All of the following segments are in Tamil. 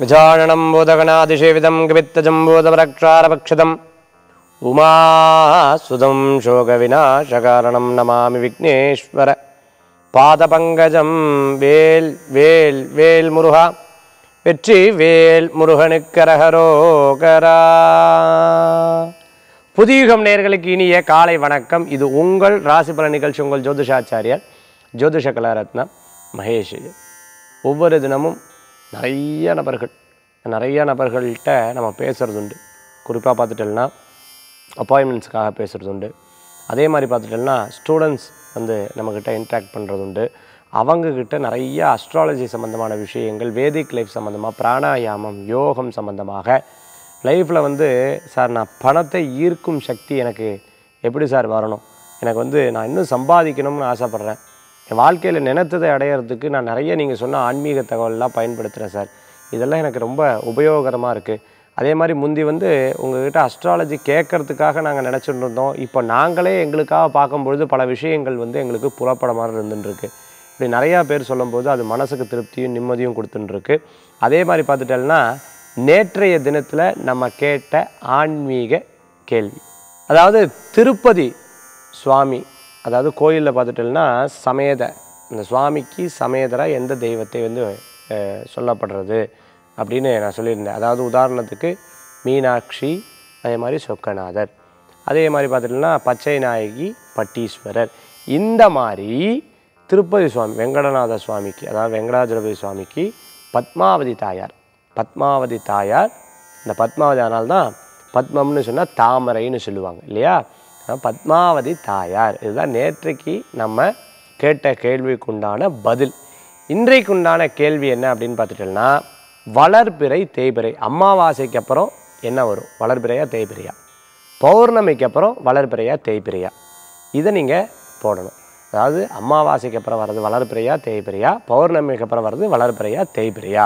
गजाननं बोधगणातिसेवितं कवित्तजम्बोधवरक्षारभक्षितम् उमासुदं शोकविनाशकारणं नमामि विघ्नेश्वर பாதபங்கஜம் வேல் வேல் வேல் முருகா வெற்றி வேல் முருகனுக்கரகரோகரா புதியுகம் நேயர்களுக்கு இனிய காலை வணக்கம் இது உங்கள் ராசி பலன் நிகழ்ச்சி உங்கள் ஜோதிஷாச்சாரியார் ஜோதிஷ கலாரத்னம் மகேஷ் ஒவ்வொரு தினமும் நிறைய நபர்கள் நிறைய நபர்கள்ட்ட நம்ம பேசுறது உண்டு குறிப்பாக பார்த்துட்டோம்னா அப்பாயின்மெண்ட்ஸ்க்காக பேசுகிறது உண்டு அதே மாதிரி பார்த்துட்டோம்னா ஸ்டூடெண்ட்ஸ் வந்து நம்மக்கிட்ட இன்ட்ராக்ட் பண்ணுறது உண்டு அவங்கக்கிட்ட நிறைய அஸ்ட்ராலஜி சம்மந்தமான விஷயங்கள் வேதிக் லைஃப் சம்மந்தமாக பிராணாயாமம் யோகம் சம்மந்தமாக லைஃப்பில் வந்து சார் நான் பணத்தை ஈர்க்கும் சக்தி எனக்கு எப்படி சார் வரணும் எனக்கு வந்து நான் இன்னும் சம்பாதிக்கணும்னு ஆசைப்பட்றேன் என் வாழ்க்கையில் நினைத்ததை அடையிறதுக்கு நான் நிறைய நீங்கள் சொன்ன ஆன்மீக தகவல்லாம் பயன்படுத்துகிறேன் சார் இதெல்லாம் எனக்கு ரொம்ப உபயோகரமாக இருக்குது அதே மாதிரி முந்தி வந்து உங்ககிட்ட அஸ்ட்ராலஜி கேட்கறதுக்காக நாங்கள் நினச்சிட்டு இருந்தோம் இப்போ நாங்களே எங்களுக்காக பார்க்கும்பொழுது பல விஷயங்கள் வந்து எங்களுக்கு புலப்பட மாதிரி இருந்துருக்கு இப்படி நிறையா பேர் சொல்லும்போது அது மனசுக்கு திருப்தியும் நிம்மதியும் கொடுத்துட்டுருக்கு அதே மாதிரி பார்த்துட்டோம்னா நேற்றைய தினத்தில் நம்ம கேட்ட ஆன்மீக கேள்வி அதாவது திருப்பதி சுவாமி அதாவது கோயிலில் பார்த்துட்டோம்னா சமேத இந்த சுவாமிக்கு சமேதராக எந்த தெய்வத்தை வந்து அஹ், சொல்லப்படுறது அப்படின்னு நான் சொல்லியிருந்தேன் அதாவது உதாரணத்துக்கு மீனாட்சி அதே மாதிரி சொக்கநாதர் அதே மாதிரி பார்த்துட்டோம்னா பச்சை நாயகி பட்டீஸ்வரர் இந்த மாதிரி திருப்பதி சுவாமி வெங்கடநாத சுவாமிக்கு அதாவது வெங்கடாஜலபதி சுவாமிக்கு பத்மாவதி தாயார் பத்மாவதி தாயார் இந்த பத்மாவதி அதனால்தான் பத்மம்னு சொன்னால் தாமரைன்னு சொல்லுவாங்க இல்லையா அதான் பத்மாவதி தாயார் இதுதான் நேற்றைக்கு நம்ம கேட்ட கேள்விக்குண்டான பதில் இன்றைக்குண்டான கேள்வி என்ன அப்படின்னு பார்த்துட்டோம்னா வளர்பிறை தேய்பிறை அமாவாசைக்கு அப்புறம் என்ன வரும் வளர்பிறையா தேய்பிறையா பௌர்ணமிக்கு அப்புறம் வளர்பிறையா தேய்பிறையா இதை நீங்கள் போடணும் அதாவது அமாவாசைக்கு அப்புறம் வர்றது வளர்பிறையா தேய்பிறையா பௌர்ணமிக்கு அப்புறம் வர்றது வளர்பிறையா தேய்பிறையா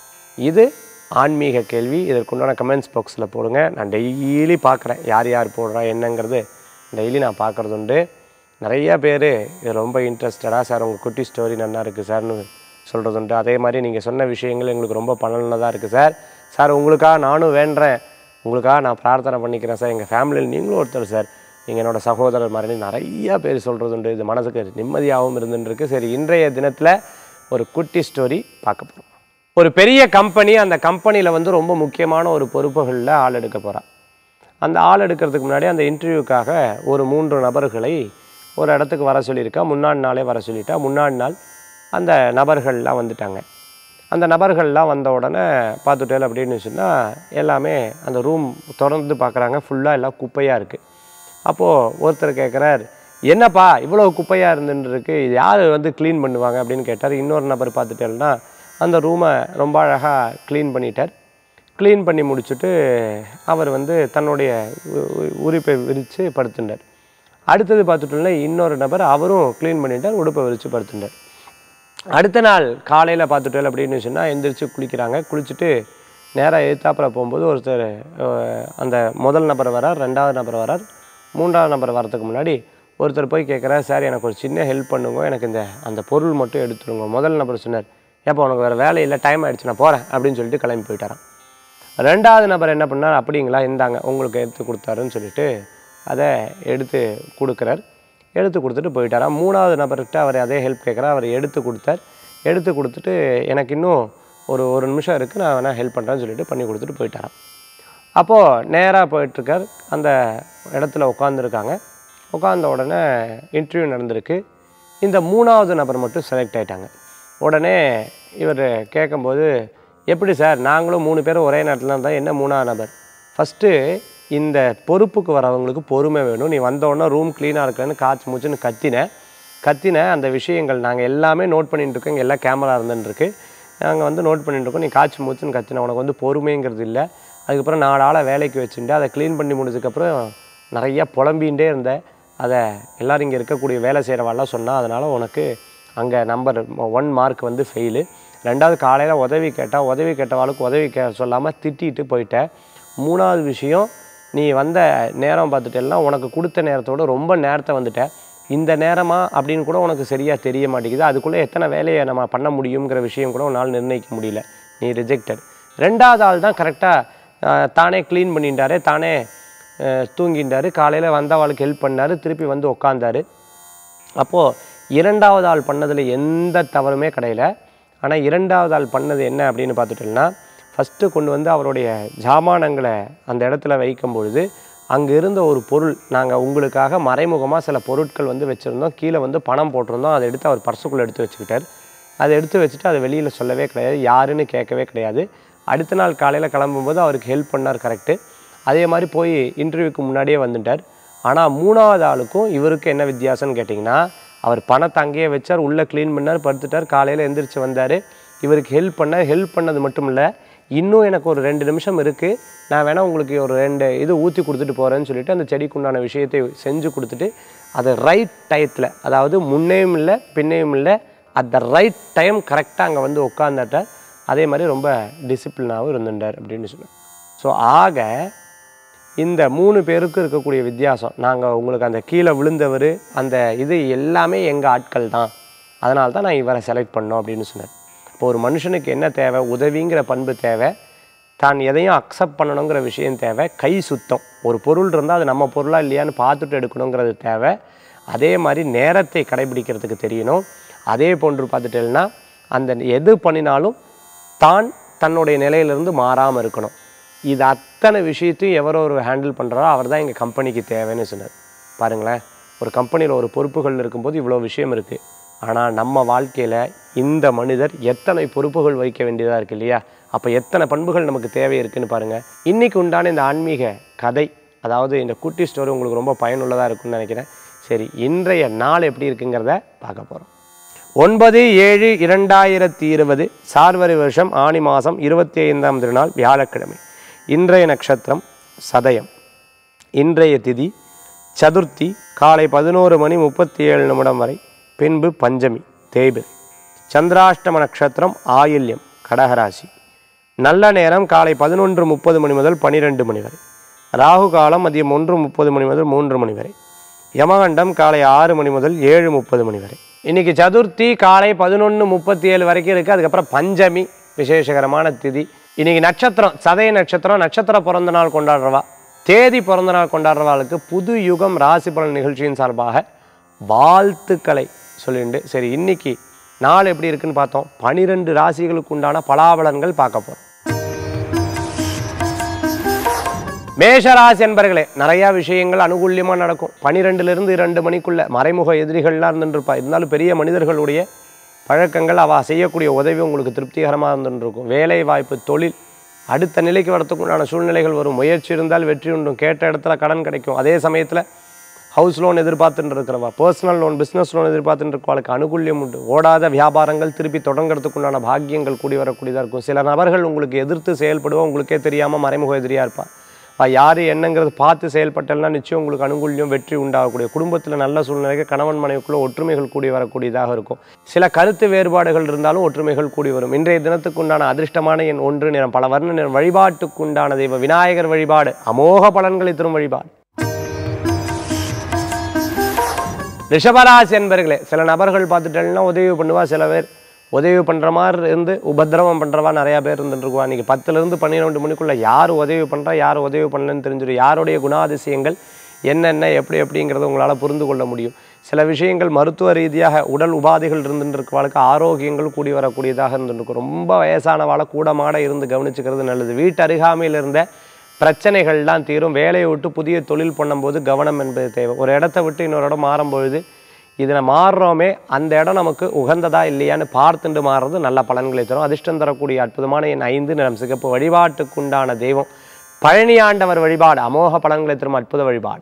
இது ஆன்மீக கேள்வி இதற்குண்டான கமெண்ட்ஸ் பாக்ஸில் போடுங்க நான் டெய்லி பார்க்குறேன் யார் யார் போடுறா என்னங்கிறது டெய்லி நான் பார்க்குறது உண்டு நிறைய பேர் இது ரொம்ப இன்ட்ரெஸ்டடாக சார் உங்கள் குட்டி ஸ்டோரி நல்லா இருக்குது சார்னு சொல்கிறது உண்டு அதே மாதிரி நீங்கள் சொன்ன விஷயங்கள் எங்களுக்கு ரொம்ப பலனுள்ளதாக இருக்குது சார் சார் உங்களுக்காக நானும் வேண்டுறேன் உங்களுக்காக நான் பிரார்த்தனை பண்ணிக்கிறேன் சார் எங்கள் ஃபேமிலியில் நீங்களும் ஒருத்தர் சார் நீங்கள் என்னோட சகோதரர் மாதிரி நிறைய பேர் சொல்கிறது உண்டு இது மனசுக்கு நிம்மதியாகவும் இருந்துருக்கு சரி இன்றைய தினத்தில் ஒரு குட்டி ஸ்டோரி பார்க்க போகிறோம் ஒரு பெரிய கம்பெனி அந்த கம்பெனியில் வந்து ரொம்ப முக்கியமான ஒரு பொறுப்புகளில் ஆள் எடுக்க போகிறான் அந்த ஆள் எடுக்கிறதுக்கு முன்னாடி அந்த இன்டர்வியூக்காக ஒரு மூன்று நபர்களை ஒரு இடத்துக்கு வர சொல்லியிருக்கா முன்னாடி நாளே வர சொல்லிட்டா முன்னாடி நாள் அந்த நபர்கள்லாம் வந்துட்டாங்க அந்த நபர்கள்லாம் வந்த உடனே பார்த்துட்டேல் அப்படின்னு சொன்னால் எல்லாமே அந்த ரூம் திறந்து பார்க்குறாங்க ஃபுல்லாக எல்லாம் குப்பையாக இருக்குது அப்போது ஒருத்தர் கேட்குறார் என்னப்பா இவ்வளோ குப்பையாக இருந்துன்னு இருக்கு இது யார் வந்து க்ளீன் பண்ணுவாங்க அப்படின்னு கேட்டார் இன்னொரு நபர் பார்த்துட்டேன்னா அந்த ரூமை ரொம்ப அழகாக க்ளீன் பண்ணிட்டார் க்ளீன் பண்ணி முடிச்சுட்டு அவர் வந்து தன்னுடைய உ- உ- உரிப்பை விரித்து படுத்துட்டார் அடுத்தது பார்த்துட்டோம்னா இன்னொரு நபர் அவரும் க்ளீன் பண்ணிட்டார் உடுப்பை விரித்து படுத்துட்டார் அடுத்த நாள் காலையில் பார்த்துட்டோம் அப்படின்னு சொன்னால் எந்திரிச்சு குளிக்கிறாங்க குளிச்சுட்டு நேராக எதிர்த்தாப்புல போகும்போது ஒருத்தர் அஹ், அந்த முதல் நபர் வரார் ரெண்டாவது நபர் வரார் மூன்றாவது நபர் வரதுக்கு முன்னாடி ஒருத்தர் போய் கேட்குறார் சார் எனக்கு ஒரு சின்ன ஹெல்ப் பண்ணுங்க எனக்கு இந்த அந்த பொருள் மட்டும் எடுத்துருங்க முதல் நபர் சொன்னார் ஏப்பா உனக்கு வேறு வேலை இல்லை டைம் ஆயிடுச்சு நான் போகிறேன் அப்படின்னு சொல்லிட்டு கிளம்பி போயிட்டாராம் ரெண்டாவது நபர் என்ன பண்ணார் அப்படிங்களா இந்தாங்க உங்களுக்கு எடுத்து கொடுத்தாருன்னு சொல்லிட்டு அதை எடுத்து கொடுக்குறார் எடுத்து கொடுத்துட்டு போயிட்டாராம் மூணாவது நபர்கிட்ட அவர் அதே ஹெல்ப் கேட்குறார் அவர் எடுத்து கொடுத்தார் எடுத்து கொடுத்துட்டு எனக்கு இன்னும் ஒரு ஒரு நிமிஷம் இருக்குது நான் வேணால் ஹெல்ப் பண்ணுறேன்னு சொல்லிட்டு பண்ணி கொடுத்துட்டு போயிட்டாராம் அப்போது நேராக போயிட்டுருக்கார் அந்த இடத்துல உட்காந்துருக்காங்க உட்காந்த உடனே இன்டர்வியூ நடந்திருக்கு இந்த மூணாவது நபர் மட்டும் செலக்ட் ஆயிட்டாங்க உடனே இவர் கேட்கும்போது எப்படி சார் நாங்களும் மூணு பேரும் ஒரே நேரத்தில் இருந்தால் என்ன மூணாவது நபர் ஃபஸ்ட்டு இந்த பொறுப்புக்கு வரவங்களுக்கு பொறுமை வேணும் நீ வந்த உடனே ரூம் க்ளீனாக இருக்கேன்னு காய்ச்சி மூச்சுன்னு கத்தினேன் கத்தின அந்த விஷயங்கள் நாங்கள் எல்லாமே நோட் பண்ணிட்டு இருக்கோம் இங்கே எல்லாம் கேமரா இருந்துன்னு இருக்கு நாங்கள் வந்து நோட் பண்ணிட்டு இருக்கோம் நீ காய்ச்சி மூச்சுன்னு கத்தின உனக்கு வந்து பொறுமைங்கிறது இல்லை அதுக்கப்புறம் நாலு ஆளை வேலைக்கு வச்சுட்டு அதை க்ளீன் பண்ணி முடிச்சதுக்கப்புறம் நிறைய புலம்பின்ண்டே இருந்தேன் அதை எல்லோரும் இங்கே இருக்கக்கூடிய வேலை செய்கிறவாள்லாம் சொன்னால் அதனால் உனக்கு அங்கே நம்பர் ஒன் மார்க் வந்து ஃபெயிலு ரெண்டாவது காலையில் உதவி கேட்டால் உதவி கேட்டவாளுக்கு உதவி கே சொல்லாமல் திட்டிட்டு போயிட்டேன் மூணாவது விஷயம் நீ வந்த நேரம் பார்த்துட்டேன்னா உனக்கு கொடுத்த நேரத்தோட ரொம்ப நேரத்தை வந்துட்ட இந்த நேரமா அப்படின்னு கூட உனக்கு சரியாக தெரிய மாட்டேங்குது அதுக்குள்ளே எத்தனை வேலையை நம்ம பண்ண முடியுங்கிற விஷயம் கூட உன்னால் நிர்ணயிக்க முடியல நீ ரிஜெக்டட் ரெண்டாவது ஆள் தான் கரெக்டாக தானே க்ளீன் பண்ணிட்டாரு தானே அஹ், தூங்கிட்டாரு காலையில் வந்தவாளுக்கு ஹெல்ப் பண்ணாரு திருப்பி வந்து உக்காந்தாரு அப்போது இரண்டாவது ஆள் பண்ணதில் எந்த தவறுமே கிடையல ஆனால் இரண்டாவது ஆள் பண்ணது என்ன அப்படின்னு பார்த்துட்டோம்னா ஃபஸ்ட்டு கொண்டு வந்து அவருடைய ஜாமானங்களை அந்த இடத்துல வைக்கும் பொழுது அங்கே இருந்த ஒரு பொருள் நாங்கள் உங்களுக்காக மறைமுகமாக சில பொருட்கள் வந்து வச்சுருந்தோம் கீழே வந்து பணம் போட்டிருந்தோம் அதை எடுத்து அவர் பர்சுக்குள்ளே எடுத்து வச்சுக்கிட்டார் அதை எடுத்து வச்சுட்டு அதை வெளியில் சொல்லவே கிடையாது யாருன்னு கேட்கவே கிடையாது அடுத்த நாள் காலையில் கிளம்பும்போது அவருக்கு ஹெல்ப் பண்ணார் கரெக்டு அதே மாதிரி போய் இன்டர்வியூக்கு முன்னாடியே வந்துட்டார் ஆனால் மூணாவது ஆளுக்கும் இவருக்கு என்ன வித்தியாசம்னு கேட்டிங்கன்னா அவர் பணத்தை அங்கேயே வச்சார் உள்ளே க்ளீன் பண்ணார் படுத்துட்டார் காலையில் எந்திரிச்சு வந்தார் இவருக்கு ஹெல்ப் பண்ணார் ஹெல்ப் பண்ணது மட்டும் இல்லை இன்னும் எனக்கு ஒரு ரெண்டு நிமிஷம் இருக்குது நான் வேணால் உங்களுக்கு ஒரு ரெண்டு இது ஊற்றி கொடுத்துட்டு போகிறேன்னு சொல்லிட்டு அந்த செடிக்கு உண்டான விஷயத்தை செஞ்சு கொடுத்துட்டு அது ரைட் டயத்தில் அதாவது முன்னையும் இல்லை பின்னையும் இல்லை அட் த ரைட் டைம் கரெக்டாக அங்கே வந்து உட்காந்துட்டார் அதே மாதிரி ரொம்ப டிசிப்ளினாகவும் இருந்துட்டார் அப்படின்னு சொன்னார் ஸோ ஆக இந்த மூணு பேருக்கு இருக்கக்கூடிய வித்தியாசம் நாங்கள் உங்களுக்கு அந்த கீழே விழுந்தவர் அந்த இது எல்லாமே எங்கள் ஆட்கள் தான் அதனால தான் நான் இவரை செலக்ட் பண்ணோம் அப்படின்னு சொன்னார் இப்போ ஒரு மனுஷனுக்கு என்ன தேவை உதவிங்கிற பண்பு தேவை தான் எதையும் அக்செப்ட் பண்ணணுங்கிற விஷயம் தேவை கை சுத்தம் ஒரு பொருள் இருந்தால் அது நம்ம பொருளா இல்லையான்னு பார்த்துட்டு எடுக்கணுங்கிறது தேவை அதே மாதிரி நேரத்தை கடைபிடிக்கிறதுக்கு தெரியணும் அதே போன்று பார்த்துட்டேன்னா அந்த எது பண்ணினாலும் தான் தன்னுடைய நிலையிலிருந்து மாறாமல் இருக்கணும் இது அத்தனை விஷயத்தையும் எவரோ ஒரு ஹேண்டில் பண்ணுறாரோ அவர் தான் எங்கள் கம்பெனிக்கு தேவைன்னு சொன்னார் பாருங்களேன் ஒரு கம்பெனியில் ஒரு பொறுப்புகள் இருக்கும்போது இவ்வளோ விஷயம் இருக்குது ஆனால் நம்ம வாழ்க்கையில் இந்த மனிதர் எத்தனை பொறுப்புகள் வகிக்க வேண்டியதாக இருக்குது இல்லையா அப்போ எத்தனை பண்புகள் நமக்கு தேவை இருக்குன்னு பாருங்கள் இன்றைக்கி உண்டான இந்த ஆன்மீக கதை அதாவது இந்த குட்டி ஸ்டோரி உங்களுக்கு ரொம்ப பயனுள்ளதாக இருக்கும்னு நினைக்கிறேன் சரி இன்றைய நாள் எப்படி இருக்குங்கிறத பார்க்க போகிறோம் ஒன்பது ஏழு இரண்டாயிரத்தி இருபது சார்வரி வருஷம் ஆனி மாதம் இருபத்தி ஐந்தாம் திருநாள் வியாழக்கிழமை இன்றைய நட்சத்திரம் சதயம் இன்றைய திதி சதுர்த்தி காலை பதினோரு மணி முப்பத்தி ஏழு நிமிடம் வரை பின்பு பஞ்சமி தேய்பிரை சந்திராஷ்டம நட்சத்திரம் ஆயில்யம் கடகராசி நல்ல நேரம் காலை பதினொன்று முப்பது மணி முதல் பனிரெண்டு மணி வரை ராகு காலம் மதியம் ஒன்று முப்பது மணி முதல் மூன்று மணி வரை யமகண்டம் காலை ஆறு மணி முதல் ஏழு முப்பது மணி வரை இன்னைக்கு சதுர்த்தி காலை பதினொன்று முப்பத்தி ஏழு வரைக்கும் இருக்குது அதுக்கப்புறம் பஞ்சமி விசேஷகரமான திதி இன்னைக்கு நட்சத்திரம் சதய நட்சத்திரம் நட்சத்திர பிறந்த நாள் கொண்டாடுறவா தேதி பிறந்த நாள் கொண்டாடுறவாளுக்கு புது யுகம் ராசி பலன் நிகழ்ச்சியின் சார்பாக வாழ்த்துக்களை சொல்லிண்டு சரி இன்னைக்கு நாள் எப்படி இருக்குன்னு பார்த்தோம் பனிரெண்டு ராசிகளுக்கு உண்டான பலாபலன்கள் பார்க்க போகிறோம் மேஷராசி என்பர்களே நிறையா விஷயங்கள் அனுகூல்யமாக நடக்கும் பனிரெண்டுலேருந்து இரண்டு மணிக்குள்ள மறைமுக எதிரிகள்லாம் இருந்துருப்பா இருந்தாலும் பெரிய மனிதர்களுடைய பழக்கங்கள் அவள் செய்யக்கூடிய உதவி உங்களுக்கு திருப்திகரமாக இருந்துருக்கும் வேலை வாய்ப்பு தொழில் அடுத்த நிலைக்கு வரத்துக்கு உண்டான சூழ்நிலைகள் வரும் முயற்சி இருந்தால் வெற்றி உண்டும் கேட்ட இடத்துல கடன் கிடைக்கும் அதே சமயத்தில் ஹவுஸ் லோன் எதிர்பார்த்துட்டு இருக்கிறவா பர்சனல் லோன் பிஸ்னஸ் லோன் எதிர்பார்த்துட்டு இருக்கவளுக்கு அனுகூல்யம் உண்டு ஓடாத வியாபாரங்கள் திருப்பி தொடங்குறதுக்கு உண்டான பாக்கியங்கள் கூடி வரக்கூடியதாக இருக்கும் சில நபர்கள் உங்களுக்கு எதிர்த்து செயல்படுவா உங்களுக்கே தெரியாமல் மறைமுக எதிரியாக இருப்பா அவ யார் என்னங்கிறது பார்த்து செயல்பட்டல்னா நிச்சயம் உங்களுக்கு அனுகூல்யம் வெற்றி உண்டாகக்கூடிய குடும்பத்தில் நல்ல சூழ்நிலைக்கு கணவன் மனைவிக்குள்ள ஒற்றுமைகள் கூடி வரக்கூடியதாக இருக்கும் சில கருத்து வேறுபாடுகள் இருந்தாலும் ஒற்றுமைகள் கூடி வரும் இன்றைய தினத்துக்கு உண்டான அதிர்ஷ்டமான எண் ஒன்று நிறம் பல வர்ண நிறம் வழிபாட்டுக்கு உண்டான தெய்வ விநாயகர் வழிபாடு அமோக பலன்களை தரும் வழிபாடு ரிஷபராசி என்பர்களே சில நபர்கள் பார்த்துட்டேன்னா உதவி பண்ணுவா சில பேர் உதவி பண்ணுற மாதிரி இருந்து உபத்திரவம் பண்ணுறவா நிறையா பேர் இருந்துருக்குவா இன்றைக்கி பத்துலேருந்து பன்னிரெண்டு மணிக்குள்ளே யார் உதவி பண்ணுறா யார் உதவி பண்ணலன்னு தெரிஞ்சிடும் யாருடைய குணாதிசயங்கள் என்னென்ன எப்படி எப்படிங்கிறத உங்களால் புரிந்து கொள்ள முடியும் சில விஷயங்கள் மருத்துவ ரீதியாக உடல் உபாதைகள் இருந்துட்டு இருக்கவாளுக்கு ஆரோக்கியங்கள் கூடி வரக்கூடியதாக இருந்துருக்கும் ரொம்ப வயசானவாளை கூட மாட இருந்து கவனிச்சுக்கிறது நல்லது வீட்டு அருகாமையில் இருந்த பிரச்சனைகள்லாம் தீரும் வேலையை விட்டு புதிய தொழில் பண்ணும்போது கவனம் என்பது தேவை ஒரு இடத்த விட்டு இன்னொரு இடம் மாறும்பொழுது இதில் மாறுறோமே அந்த இடம் நமக்கு உகந்ததா இல்லையான்னு பார்த்துட்டு மாறுறது நல்ல பலன்களை தரும் அதிர்ஷ்டம் தரக்கூடிய அற்புதமான என் ஐந்து நிறம் சிகப்பு வழிபாட்டுக்குண்டான தெய்வம் பழனி ஆண்டவர் வழிபாடு அமோக பலன்களை தரும் அற்புத வழிபாடு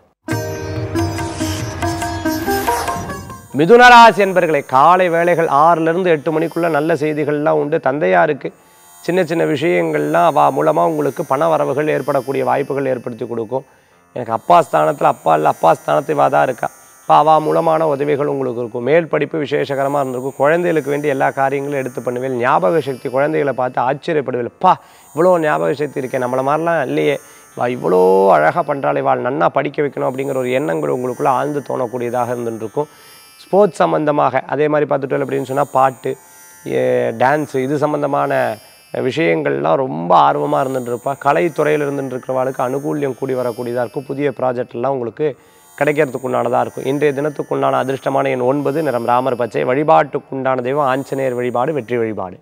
மிதுனராசி என்பர்களே காலை வேளைகள் ஆறிலிருந்து எட்டு மணிக்குள்ளே நல்ல செய்திகள்லாம் உண்டு தந்தையாருக்கு சின்ன சின்ன விஷயங்கள்லாம் அவ மூலமாக உங்களுக்கு பண வரவுகள் ஏற்படக்கூடிய வாய்ப்புகள் ஏற்படுத்தி கொடுக்கும் எனக்கு அப்பா ஸ்தானத்தில் அப்பா இல்லை அப்பா ஸ்தானத்தை வா தான் இருக்கா அப்போ அவா மூலமான உதவிகள் உங்களுக்கு இருக்கும் மேல் படிப்பு விசேஷகரமாக இருந்திருக்கும் குழந்தைகளுக்கு வேண்டிய எல்லா காரியங்களும் எடுத்து பண்ணுவேன் ஞாபக சக்தி குழந்தைகளை பார்த்து ஆச்சரியப்படுவேன் பா இவ்வளோ ஞாபக சக்தி இருக்கேன் நம்மளை மாதிரிலாம் இல்லையே வா இவ்வளோ அழகாக பண்ணுறாளே வாழ் நன்னா படிக்க வைக்கணும் அப்படிங்கிற ஒரு எண்ணங்கள் உங்களுக்குள்ளே ஆழ்ந்து தோணக்கூடியதாக இருந்துட்டு இருக்கும் ஸ்போர்ட்ஸ் சம்மந்தமாக அதே மாதிரி பார்த்துட்டோம் அப்படின்னு சொன்னால் பாட்டு டான்ஸு இது சம்மந்தமான விஷயங்கள்லாம் ரொம்ப ஆர்வமாக இருந்துட்டு இருப்பா கலைத்துறையில் இருந்துட்டு இருக்கிறவாளுக்கு அனுகூல்யம் கூடி வரக்கூடியதாக இருக்கும் புதிய ப்ராஜெக்ட்லாம் உங்களுக்கு கிடைக்கிறதுக்குண்டானதாக இருக்கும் இன்றைய தினத்துக்குண்டான அதிர்ஷ்டமான எண் ஒன்பது நிறம் ராமர் பச்சை வழிபாட்டுக்குண்டான தெய்வம் ஆஞ்சநேயர் வழிபாடு வெற்றி வழிபாடு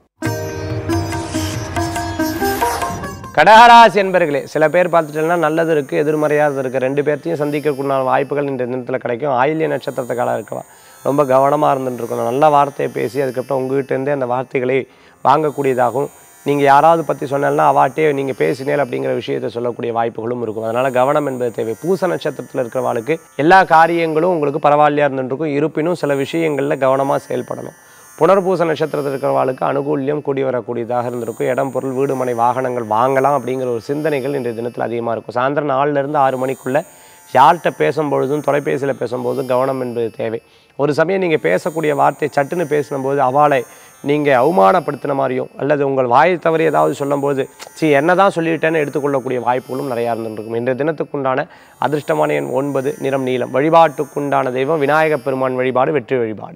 கடகராசி என்பர்களே சில பேர் பார்த்துட்டீங்கன்னா நல்லது இருக்குது எதிர்மறையாக இருக்குது ரெண்டு பேர்த்தையும் சந்திக்கக்கூடிய வாய்ப்புகள் இந்த தினத்தில் கிடைக்கும் ஆயில்ய நட்சத்திரத்துக்காக இருக்கவா ரொம்ப கவனமாக இருந்துட்டு இருக்கணும் நல்ல வார்த்தையை பேசி அதுக்கப்புறம் உங்ககிட்டேருந்தே அந்த வார்த்தைகளை வாங்கக்கூடியதாகவும் நீங்கள் யாராவது பற்றி சொன்னாலும் அவாட்டே நீங்கள் பேசினேன் அப்படிங்கிற விஷயத்தை சொல்லக்கூடிய வாய்ப்புகளும் இருக்கும் அதனால் கவனம் என்பது தேவை பூச நட்சத்திரத்தில் இருக்கிறவாளுக்கு எல்லா காரியங்களும் உங்களுக்கு பரவாயில்லையா இருந்துட்டு இருக்கும் இருப்பினும் சில விஷயங்களில் கவனமாக செயல்படணும் புனர்பூச நட்சத்திரத்தில் இருக்கிறவாளுக்கு அனுகூல்யம் கூடி வரக்கூடியதாக இருந்திருக்கும் இடம் பொருள் வீடு மனை வாகனங்கள் வாங்கலாம் அப்படிங்கிற ஒரு சிந்தனைகள் இன்றைய தினத்தில் அதிகமாக இருக்கும் சாயந்தரம் நாலுலேருந்து ஆறு மணிக்குள்ளே யார்கிட்ட பேசும்பொழுதும் தொலைபேசியில் பேசும்போதும் கவனம் என்பது தேவை ஒரு சமயம் நீங்கள் பேசக்கூடிய வார்த்தை சட்டுன்னு பேசும்போது அவளை நீங்கள் அவமானப்படுத்தின மாதிரியும் அல்லது உங்கள் வாயை தவறி ஏதாவது சொல்லும்போது சி என்ன தான் சொல்லிவிட்டேன்னு எடுத்துக்கொள்ளக்கூடிய வாய்ப்புகளும் நிறையா இருந்துருக்கும் இன்றைய தினத்துக்குண்டான அதிர்ஷ்டமான எண் ஒன்பது நிறம் நீளம் வழிபாட்டுக்குண்டான தெய்வம் விநாயகப் பெருமான் வழிபாடு வெற்றி வழிபாடு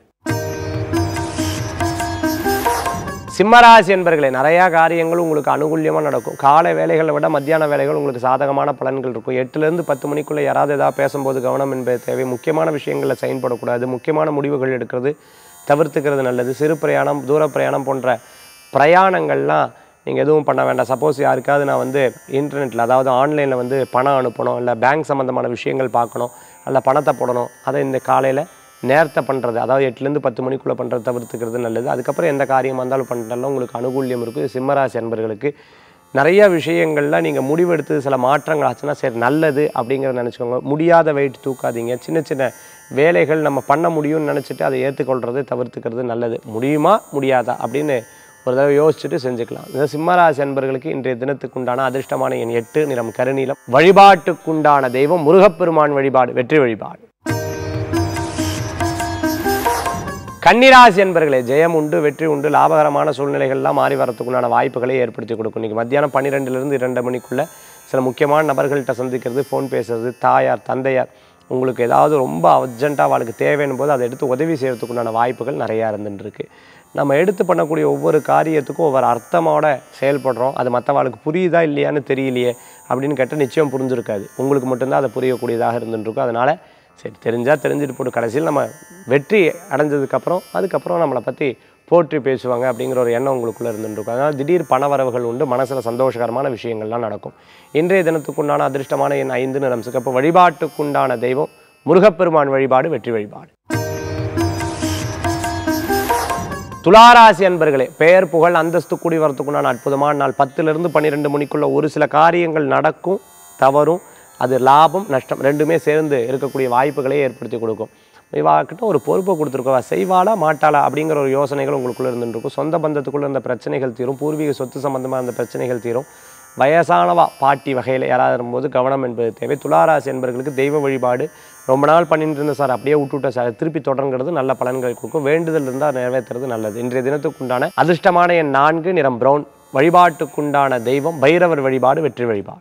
சிம்மராசி என்பர்களே நிறையா காரியங்கள் உங்களுக்கு அனுகூல்யமாக நடக்கும் காலை வேலைகளை விட மத்தியான வேலைகள் உங்களுக்கு சாதகமான பலன்கள் இருக்கும் எட்டுலேருந்து பத்து மணிக்குள்ளே யாராவது ஏதாவது பேசும்போது கவனம் என்பது தேவை முக்கியமான விஷயங்களில் செயல்படக்கூடாது முக்கியமான முடிவுகள் எடுக்கிறது தவிர்த்துக்கிறது நல்லது சிறு பிரயாணம் தூர பிரயாணம் போன்ற பிரயாணங்கள்லாம் நீங்கள் எதுவும் பண்ண வேண்டாம் சப்போஸ் யாருக்காவது நான் வந்து இன்டர்நெட்டில் அதாவது ஆன்லைனில் வந்து பணம் அனுப்பணும் இல்லை பேங்க் சம்மந்தமான விஷயங்கள் பார்க்கணும் அல்ல பணத்தை போடணும் அதை இந்த காலையில் நேரத்தை பண்ணுறது அதாவது எட்டுலேருந்து பத்து மணிக்குள்ளே பண்ணுறது தவிர்த்துக்கிறது நல்லது அதுக்கப்புறம் எந்த காரியமாக இருந்தாலும் பண்ணுறதாலும் உங்களுக்கு அனுகூல்யம் இருக்குது சிம்மராசி அன்பர்களுக்கு நிறைய விஷயங்களில் நீங்கள் முடிவெடுத்து சில மாற்றங்கள் ஆச்சுன்னா சரி நல்லது அப்படிங்கிறத நினச்சிக்கோங்க முடியாத வெயிட் தூக்காதீங்க சின்ன சின்ன வேலைகள் நம்ம பண்ண முடியும்னு நினச்சிட்டு அதை ஏற்றுக்கொள்றது தவிர்த்துக்கிறது நல்லது முடியுமா முடியாதா அப்படின்னு ஒரு தடவை யோசிச்சுட்டு செஞ்சுக்கலாம் இந்த சிம்மராசி அன்பர்களுக்கு இன்றைய தினத்துக்குண்டான அதிர்ஷ்டமான எண் எட்டு நிறம் கருநீலம் வழிபாட்டுக்குண்டான தெய்வம் முருகப்பெருமான் வழிபாடு வெற்றி வழிபாடு கன்னிராசி என்பர்களே ஜெயம் உண்டு வெற்றி உண்டு லாபகரமான சூழ்நிலைகள்லாம் மாறி வரத்துக்குண்டான வாய்ப்புகளை ஏற்படுத்தி கொடுக்கும் இன்றைக்கி மத்தியானம் பன்னிரெண்டுலேருந்து இரண்டு மணிக்குள்ளே சில முக்கியமான நபர்கள்ட்ட சந்திக்கிறது ஃபோன் பேசுறது தாயார் தந்தையார் உங்களுக்கு ஏதாவது ரொம்ப அர்ஜென்ட்டாக அவளுக்கு தேவைன்னு போது அதை எடுத்து உதவி செய்கிறதுக்குண்டான வாய்ப்புகள் நிறையா இருந்துட்டு இருக்கு நம்ம எடுத்து பண்ணக்கூடிய ஒவ்வொரு காரியத்துக்கும் ஒவ்வொரு அர்த்தமோட செயல்படுறோம் அது மற்றவாளுக்கு புரியுதா இல்லையான்னு தெரியலையே அப்படின்னு கேட்டால் நிச்சயம் புரிஞ்சிருக்காது உங்களுக்கு மட்டும்தான் அதை புரியக்கூடியதாக இருந்துட்டு இருக்கும் அதனால் சரி தெரிஞ்சால் தெரிஞ்சுட்டு போட்டு கடைசியில் நம்ம வெற்றி அடைஞ்சதுக்கப்புறம் அதுக்கப்புறம் நம்மளை பற்றி போற்றி பேசுவாங்க அப்படிங்கிற ஒரு எண்ணம் உங்களுக்குள்ளே இருந்துருக்கும் அதனால் திடீர் பணவரவுகள் உண்டு மனசில் சந்தோஷகரமான விஷயங்கள்லாம் நடக்கும் இன்றைய தினத்துக்குண்டான அதிர்ஷ்டமான எண் ஐந்து நிறம் சிகப்பு வழிபாட்டுக்குண்டான தெய்வம் முருகப்பெருமான் வழிபாடு வெற்றி வழிபாடு துளாராசி அன்பர்களே பெயர் புகழ் அந்தஸ்து கூடி வரத்துக்குண்டான அற்புதமான நாள் பத்துலேருந்து பன்னிரெண்டு மணிக்குள்ள ஒரு சில காரியங்கள் நடக்கும் தவறும் அது லாபம் நஷ்டம் ரெண்டுமே சேர்ந்து இருக்கக்கூடிய வாய்ப்புகளை ஏற்படுத்தி கொடுக்கும் இவாக்கிட்ட ஒரு பொறுப்பை கொடுத்துருக்கோம் செய்வாளா மாட்டாளா அப்படிங்கிற ஒரு யோசனைகள் உங்களுக்குள்ளே இருந்துட்டு இருக்கும் சொந்த பந்தத்துக்குள்ளே இருந்த பிரச்சனைகள் தீரும் பூர்வீக சொத்து சம்பந்தமாக இருந்த பிரச்சனைகள் தீரும் வயசானவா பாட்டி வகையில் யாராவது இருக்கும்போது கவனம் என்பது தேவை துளாராசி என்பவர்களுக்கு தெய்வ வழிபாடு ரொம்ப நாள் பண்ணிட்டு இருந்தேன் சார் அப்படியே விட்டுவிட்டேன் சார் திருப்பி தொடங்குறது நல்ல பலன்கள் கொடுக்கும் வேண்டுதல் இருந்தால் நிறைவேற்றுறது நல்லது இன்றைய தினத்துக்குண்டான அதிர்ஷ்டமான என் நான்கு நிறம் பிரவுன் வழிபாட்டுக்குண்டான தெய்வம் பைரவர் வழிபாடு வெற்றி வழிபாடு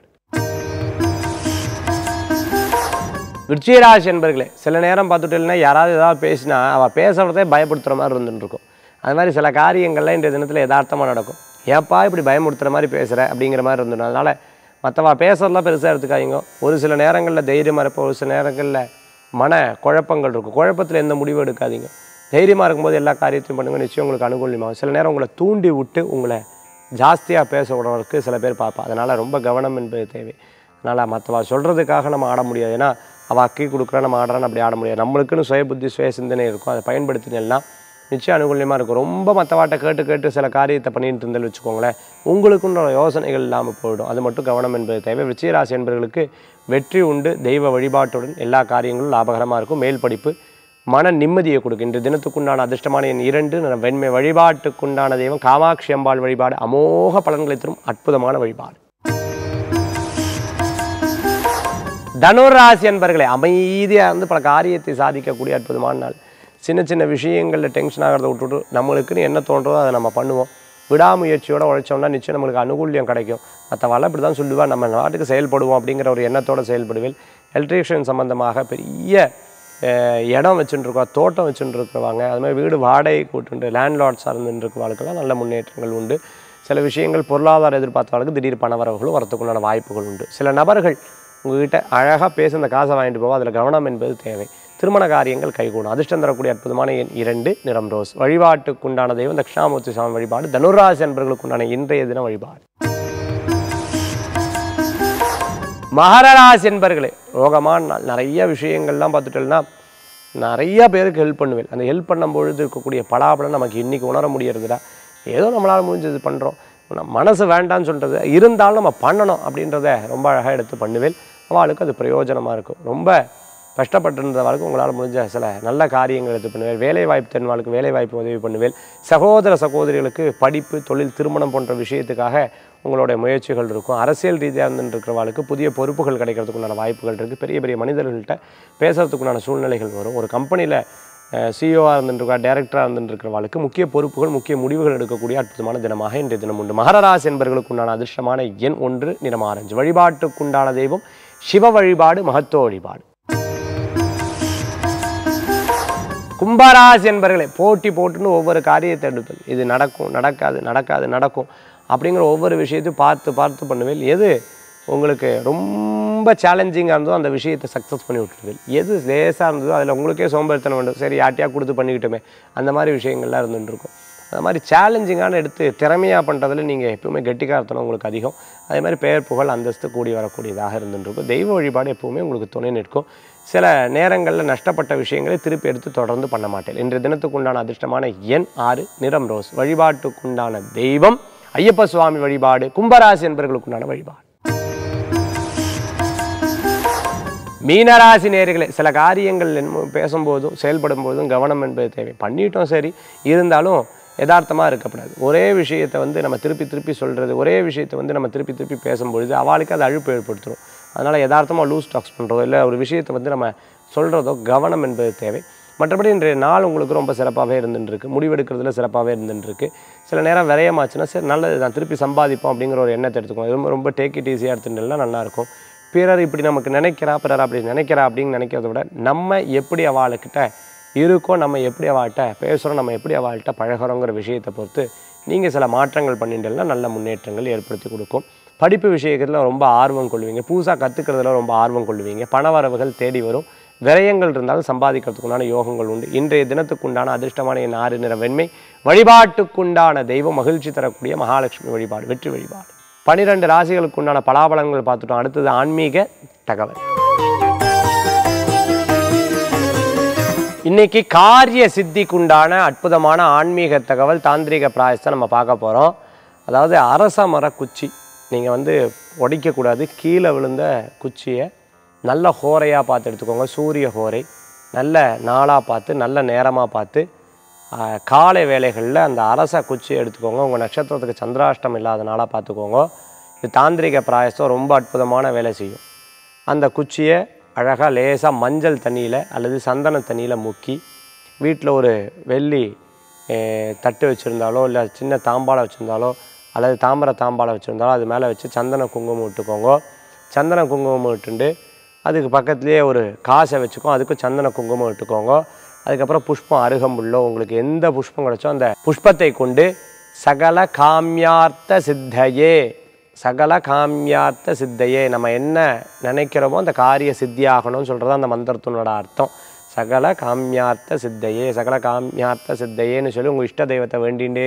விருச்சிகராசி என்பர்களே சில நேரம் பார்த்துட்டேன்னா யாராவது ஏதாவது பேசினா அவள் பேசுகிறதே பயப்படுத்துகிற மாதிரி இருந்துட்டு இருக்கும் அது மாதிரி சில காரியங்கள்லாம் இன்றைய தினத்தில் யதார்த்தமாக நடக்கும் ஏப்பா இப்படி பயமுறுத்துற மாதிரி பேசுகிற அப்படிங்கிற மாதிரி இருந்துடும் அதனால் மற்றவா பேசுறதெல்லாம் பெருசாக எடுத்துக்காதீங்க ஒரு சில நேரங்களில் தைரியமாக இருப்போம் ஒரு சில நேரங்களில் மன குழப்பங்கள் இருக்கும் குழப்பத்தில் எந்த முடிவும் எடுக்காதீங்க தைரியமாக இருக்கும்போது எல்லா காரியத்தையும் பண்ணுங்க நிச்சயம் உங்களுக்கு அனுகூலமாகும் சில நேரம் உங்களை தூண்டி விட்டு உங்களை ஜாஸ்தியாக பேச விடுறவருக்கு சில பேர் பார்ப்பா அதனால் ரொம்ப கவனம் என்பது தேவை அதனால் மற்றவா சொல்கிறதுக்காக நம்ம ஆட முடியாது ஏன்னா அவள் அக்கி கொடுக்குறா நம்ம ஆடுறான்னு அப்படி ஆட முடியாது நம்மளுக்குன்னு சுய புத்தி சுய சிந்தனை இருக்கும் அதை பயன்படுத்தினா நிச்சயம் அனுகூலியமாக இருக்கும் ரொம்ப மற்றவாட்ட கேட்டு கேட்டு சில காரியத்தை பண்ணிட்டு இருந்தாலும் வச்சுக்கோங்களேன் உங்களுக்குன்ற யோசனைகள் இல்லாமல் போயிடும் அது மட்டும் கவனம் என்பது தேவை விஜயராசி என்பவர்களுக்கு வெற்றி உண்டு தெய்வ வழிபாட்டுடன் எல்லா காரியங்களும் லாபகரமாக இருக்கும் மேல் படிப்பு மன நிம்மதியை கொடுக்கும் இன்று தினத்துக்குண்டான அதிர்ஷ்டமான எண் இரண்டு நம் வெண்மை வழிபாட்டுக்குண்டான தெய்வம் காமாட்சி அம்பாள் வழிபாடு அமோக பலன்களை தரும் அற்புதமான வழிபாடு தனுராசி என்பர்களே அமைதியாக இருந்து பல காரியத்தை சாதிக்கக்கூடிய அற்புதமான நாள் சின்ன சின்ன விஷயங்களில் டென்ஷன் ஆகிறத விட்டுட்டு நம்மளுக்குன்னு என்ன தோன்றதோ அதை நம்ம பண்ணுவோம் விடாமுயற்சியோட உழைச்சோம்னா நிச்சயம் நம்மளுக்கு அனுகூல்யம் கிடைக்கும் மற்றவாள் இப்படி தான் சொல்லுவா நம்ம நாட்டுக்கு செயல்படுவோம் அப்படிங்கிற ஒரு எண்ணத்தோடு செயல்படுவேன் எலக்ட்ரிஷியன் சம்மந்தமாக பெரிய அஹ், இடம் வச்சுட்டுருக்கோம் தோட்டம் வச்சுட்டு இருக்கிறவங்க அது மாதிரி வீடு வாடகை கூட்டுண்டு லேண்ட்லார்ட்ஸாக இருந்துட்டு இருக்கிறவங்களுக்கெல்லாம் நல்ல முன்னேற்றங்கள் உண்டு சில விஷயங்கள் பொருளாதார எதிர்பார்த்தவர்களுக்கு திடீர் பணவரவுகளும் வரத்துக்குண்டான வாய்ப்புகள் உண்டு சில நபர்கள் உங்ககிட்ட அழகாக பேசி அந்த காசை வாங்கிட்டு போவோம் அதில் கவனம் என்பது தேவை திருமண காரியங்கள் கைகூடும் அதிர்ஷ்டம் தரக்கூடிய அற்புதமான எண் இரண்டு நிறம் ரோஸ் வழிபாட்டுக்குண்டான தெய்வம் தட்சிணாமூர்த்தி சுவாமி வழிபாடு தனுராசி என்பவர்களுக்குண்டான இன்றைய தின வழிபாடு மகர ராசி என்பர்களே ரோகமான நாள் நிறைய விஷயங்கள்லாம் பார்த்துட்டோம்னா நிறைய பேருக்கு ஹெல்ப் பண்ணுவேன் அந்த ஹெல்ப் பண்ணும் பொழுது இருக்கக்கூடிய பலாபலம் நமக்கு இன்னைக்கு உணர முடியறதுடா ஏதோ நம்மளால் முடிஞ்சது பண்ணுறோம் மனசு வேண்டாம்னு சொல்கிறது இருந்தாலும் நம்ம பண்ணணும் அப்படின்றத ரொம்ப அழகாக எடுத்து பண்ணுவேன் அவளுக்கு அது பிரயோஜனமாக இருக்கும் ரொம்ப கஷ்டப்பட்டிருந்தவளுக்கு உங்களால் முடிஞ்ச சில நல்ல காரியங்கள் எடுத்து பண்ணுவேன் வேலை வாய்ப்பு தெரிஞ்சவளுக்கு வேலை வாய்ப்பு உதவி பண்ணுவேன் சகோதர சகோதரிகளுக்கு படிப்பு தொழில் திருமணம் போன்ற விஷயத்துக்காக உங்களுடைய முயற்சிகள் இருக்கும் அரசியல் ரீதியாக இருந்துட்டு இருக்கிறவளுக்கு புதிய பொறுப்புகள் கிடைக்கிறதுக்குண்டான வாய்ப்புகள் இருக்குது பெரிய பெரிய மனிதர்கள்ட்ட பேசுறதுக்குண்டான சூழ்நிலைகள் வரும் ஒரு கம்பெனியில் சிஇஓவாக இருந்துருக்கா டேரக்டராக இருந்துருக்கிறவளுக்கு முக்கிய பொறுப்புகள் முக்கிய முடிவுகள் எடுக்கக்கூடிய அற்புதமான தினமாக இன்றைய தினம் உண்டு மகரராசி என்பவர்களுக்கு உண்டான அதிர்ஷ்டமான எண் ஒன்று நிறம் ஆரஞ்சு வழிபாட்டுக்குண்டான தெய்வம் சிவ வழிபாடு மகத்துவ வழிபாடு கும்பராசி என்பர்களே போட்டி போட்டுன்னு ஒவ்வொரு காரியத்தை எடுப்பது இது நடக்கும் நடக்காது நடக்காது நடக்கும் அப்படிங்கிற ஒவ்வொரு விஷயத்தையும் பார்த்து பார்த்து பண்ணுவேன் எது உங்களுக்கு ரொம்ப சேலஞ்சிங்காக இருந்ததோ அந்த விஷயத்தை சக்ஸஸ் பண்ணி விட்டுருவேன் எது லேசாக இருந்ததோ அதில் உங்களுக்கே சோம்பேறித்தனம் வேண்டும் சரி யார்ட்டையா கொடுத்து பண்ணிக்கிட்டோமே அந்த மாதிரி விஷயங்கள்லாம் இருந்துட்டு இருக்கும் அந்த மாதிரி சேலஞ்சிங்கான எடுத்து திறமையாக பண்ணுறதுல நீங்கள் எப்பவுமே கெட்டிக்காரத்தனம் உங்களுக்கு அதிகம் அதே மாதிரி பெயர் புகழ் அந்தஸ்து கூடி வரக்கூடியதாக இருந்துட்டு இருக்கும் தெய்வ வழிபாடு எப்பவுமே உங்களுக்கு துணை நிற்கும் சில நேரங்களில் நஷ்டப்பட்ட விஷயங்களை திருப்பி எடுத்து தொடர்ந்து பண்ண மாட்டேன் இன்றைய தினத்துக்குண்டான அதிர்ஷ்டமான எண் ஆறு நிறம் ரோஸ் வழிபாட்டுக்குண்டான தெய்வம் ஐயப்ப சுவாமி வழிபாடு கும்பராசி என்பவர்களுக்குண்டான வழிபாடு மீனராசி நேர்களே சில காரியங்கள் என்ன- பேசும்போதும் செயல்படும் போதும் கவனம் என்பது தேவை பண்ணிட்டோம் சரி இருந்தாலும் யதார்த்தமாக இருக்கக்கூடாது ஒரே விஷயத்தை வந்து நம்ம திருப்பி திருப்பி சொல்கிறது ஒரே விஷயத்தை வந்து நம்ம திருப்பி திருப்பி பேசும்பொழுது அவளுக்கு அது அழுப்பு ஏற்படுத்தும் அதனால் யதார்த்தமாக லூஸ் டாக்ஸ் பண்ணுறதோ இல்லை ஒரு விஷயத்தை வந்து நம்ம சொல்கிறதோ கவனம் என்பது தேவை மற்றபடி இன்றைய நாள் உங்களுக்கு ரொம்ப சிறப்பாகவே இருந்துருக்கு முடிவெடுக்கிறதுல சிறப்பாகவே இருந்துருக்கு சில நேரம் விரயமாச்சுன்னா சரி நல்லது தான் திருப்பி சம்பாதிப்போம் அப்படிங்கிற ஒரு எண்ணத்தை எடுத்துக்கோங்க ரொம்ப ரொம்ப டேக் இட் ஈஸியாக எடுத்துட்டுனா நல்லாயிருக்கும் பிறர் இப்படி நமக்கு நினைக்கிறா பிறர் அப்படி நினைக்கிறா அப்படின்னு நினைக்கிறத விட நம்ம எப்படி அவளுக்கிட்ட இருக்கோ நம்ம எப்படி அவள்கிட்ட பேசுகிறோம் நம்ம எப்படி அவள்கிட்ட பழகுறோங்கிற விஷயத்தை பொறுத்து நீங்கள் சில மாற்றங்கள் பண்ணிட்டீங்கன்னா நல்ல முன்னேற்றங்கள் ஏற்படுத்தி கொடுக்கும் படிப்பு விஷயத்தில் ரொம்ப ஆர்வம் கொள்வீங்க புதுசாக கற்றுக்கிறதுல ரொம்ப ஆர்வம் கொள்வீங்க பணவரவுகள் தேடி வரும் விரயங்கள் இருந்தாலும் சம்பாதிக்கிறதுக்குண்டான யோகங்கள் உண்டு இன்றைய தினத்துக்குண்டான அதிர்ஷ்டமான என் ஆறு நிற வெண்மை வழிபாட்டுக்குண்டான தெய்வம் மகிழ்ச்சி தரக்கூடிய மகாலட்சுமி வழிபாடு வெற்றி வழிபாடு பனிரெண்டு ராசிகளுக்குண்டான பலாபலங்கள் பார்த்துட்டோம் அடுத்தது ஆன்மீக தகவல் இன்னைக்கு காரிய சித்திக்குண்டான அற்புதமான ஆன்மீக தகவல் தாந்திரிக பிராயசத்தை நம்ம பார்க்க போகிறோம் அதாவது அரச மர குச்சி நீங்கள் வந்து உடைக்கக்கூடாது கீழே விழுந்த குச்சியை நல்ல ஹோரையாக பார்த்து எடுத்துக்கோங்க சூரிய ஹோரை நல்ல நாளாக பார்த்து நல்ல நேரமாக பார்த்து ஆஹ், காலை வேளைகளில் அந்த அரச குச்சியை எடுத்துக்கோங்க உங்கள் நட்சத்திரத்துக்கு சந்திராஷ்டம் இல்லாத நாளாக பார்த்துக்கோங்க இது தாந்திரிக பிராயசம் ரொம்ப அற்புதமான வேலை செய்யும் அந்த குச்சியை அழகாக லேசாக மஞ்சள் தண்ணியில் அல்லது சந்தன தண்ணியில் முக்கி வீட்டில் ஒரு வெள்ளி அஹ், தட்டு வச்சுருந்தாலோ இல்லை சின்ன தாம்பாளம் வச்சுருந்தாலோ அல்லது தாமிர தாம்பாளம் வச்சுருந்தாலோ அது மேலே வச்சு சந்தன குங்குமம் விட்டுக்கோங்க சந்தன குங்குமம் விட்டுண்டு அதுக்கு பக்கத்துலேயே ஒரு காசை வச்சுக்கோ அதுக்கும் சந்தன குங்குமம் விட்டுக்கோங்க அதுக்கப்புறம் புஷ்பம் அருகம்புல்லோ உங்களுக்கு எந்த புஷ்பம் கிடைச்சோ அந்த புஷ்பத்தை கொண்டு சகல காமியார்த்த சித்தையே சகல காமியார்த்த சித்தையே நம்ம என்ன நினைக்கிறோமோ அந்த காரிய சித்தியாகணும்னு சொல்கிறது அந்த மந்திரத்தினோட அர்த்தம் சகல காமியார்த்த சித்தையே சகல காமியார்த்த சித்தையேன்னு சொல்லி உங்கள் இஷ்ட தெய்வத்தை வேண்டிகிட்டே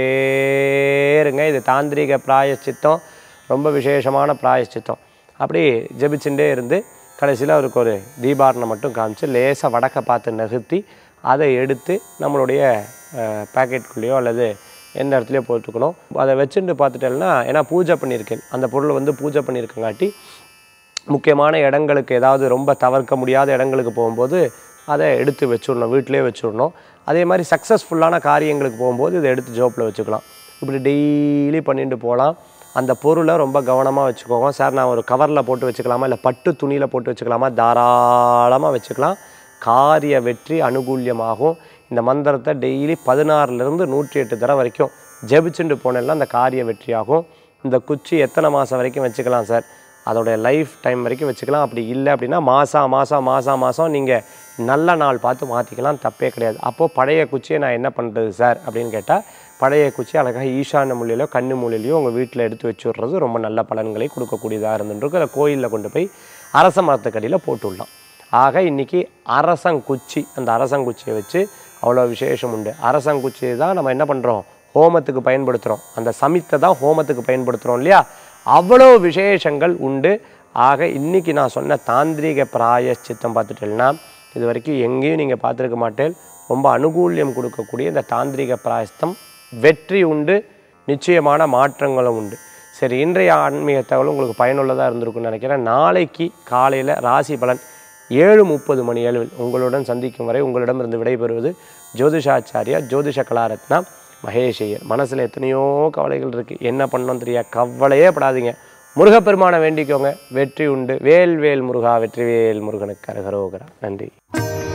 இருங்க இது தாந்திரிக பிராயச்சித்தம் ரொம்ப விசேஷமான பிராயச்சித்தம் அப்படி ஜெபிச்சுட்டே இருந்து கடைசியில் அவருக்கு ஒரு தீபாரணம் மட்டும் காமிச்சு லேசாக வடக்க பார்த்து நகர்த்தி அதை எடுத்து நம்மளுடைய பேக்கெட்குள்ளேயோ அல்லது எந்த இடத்துலையோ போட்டுக்கணும் அதை வச்சுட்டு பார்த்துட்டேன்னா ஏன்னா பூஜை பண்ணியிருக்கேன் அந்த பொருளை வந்து பூஜை பண்ணியிருக்கங்காட்டி முக்கியமான இடங்களுக்கு ஏதாவது ரொம்ப தவிர்க்க முடியாத இடங்களுக்கு போகும்போது அதை எடுத்து வச்சுடணும் வீட்டிலே வச்சுடணும் அதே மாதிரி சக்ஸஸ்ஃபுல்லான காரியங்களுக்கு போகும்போது இதை எடுத்து ஜோப்பில் வச்சுக்கலாம் இப்படி டெய்லி பண்ணிட்டு போகலாம் அந்த பொருளை ரொம்ப கவனமாக வச்சுக்கோங்க சார் நான் ஒரு கவரில் போட்டு வச்சுக்கலாமா இல்லை பட்டு துணியில் போட்டு வச்சுக்கலாமா தாராளமாக வச்சுக்கலாம் காரிய வெற்றி அனுகூல்யமாகும் இந்த மந்திரத்தை டெய்லி பதினாறுலேருந்து நூற்றி எட்டு தடவை வரைக்கும் ஜெபிச்சுட்டு போனேன்னா அந்த காரிய வெற்றியாகும் இந்த குச்சி எத்தனை மாதம் வரைக்கும் வச்சுக்கலாம் சார் அதோடைய லைஃப் டைம் வரைக்கும் வச்சுக்கலாம் அப்படி இல்லை அப்படின்னா மாதம் மாதம் மாதம் மாதம் நீங்கள் நல்ல நாள் பார்த்து மாற்றிக்கலாம் தப்பே கிடையாது அப்போது பழைய குச்சியை நான் என்ன பண்ணுறது சார் அப்படின்னு கேட்டால் பழைய குச்சி அழகாக ஈசான மூலையிலோ கண்ணு மூலையிலையோ உங்கள் வீட்டில் எடுத்து வச்சு விட்றது ரொம்ப நல்ல பலன்களை கொடுக்கக்கூடியதாக இருந்துருக்கு இல்லை கோயிலில் கொண்டு போய் அரச மரத்துக்கடியில் போட்டு விடலாம் ஆக இன்னைக்கு அரசங்குச்சி அந்த அரசங்குச்சியை வச்சு அவ்வளோ விசேஷம் உண்டு அரசங்குச்சி தான் நம்ம என்ன பண்ணுறோம் ஹோமத்துக்கு பயன்படுத்துகிறோம் அந்த சமித்தை தான் ஹோமத்துக்கு பயன்படுத்துகிறோம் இல்லையா அவ்வளோ விசேஷங்கள் உண்டு ஆக இன்னைக்கு நான் சொன்ன தாந்திரீக பிராயச்சித்தம் பார்த்துட்டேன்னா இது வரைக்கும் எங்கேயும் நீங்கள் பார்த்துருக்க மாட்டேன் ரொம்ப அனுகூல்யம் கொடுக்கக்கூடிய இந்த தாந்திரீக பிராயஸ்தம் வெற்றி உண்டு நிச்சயமான மாற்றங்களும் உண்டு சரி இன்றைய ஆன்மீக தகவல் உங்களுக்கு பயனுள்ளதாக இருந்திருக்கும்னு நினைக்கிறேன் நாளைக்கு காலையில் ராசி பலன் ஏழு முப்பது மணி அளவில் உங்களுடன் சந்திக்கும் வரை உங்களிடமிருந்து விடைபெறுவது ஜோதிஷாச்சாரியா ஜோதிஷ கலாரத்னா மகேஷ் ஐயர் மனசில் எத்தனையோ கவலைகள் இருக்குது என்ன பண்ணணும் தெரியா கவலையே படாதீங்க முருகப்பெருமானை வேண்டிக்கோங்க வெற்றி உண்டு வேல் வேல் முருகா வெற்றிவேல் முருகனுக்கு அரகரோகரா நன்றி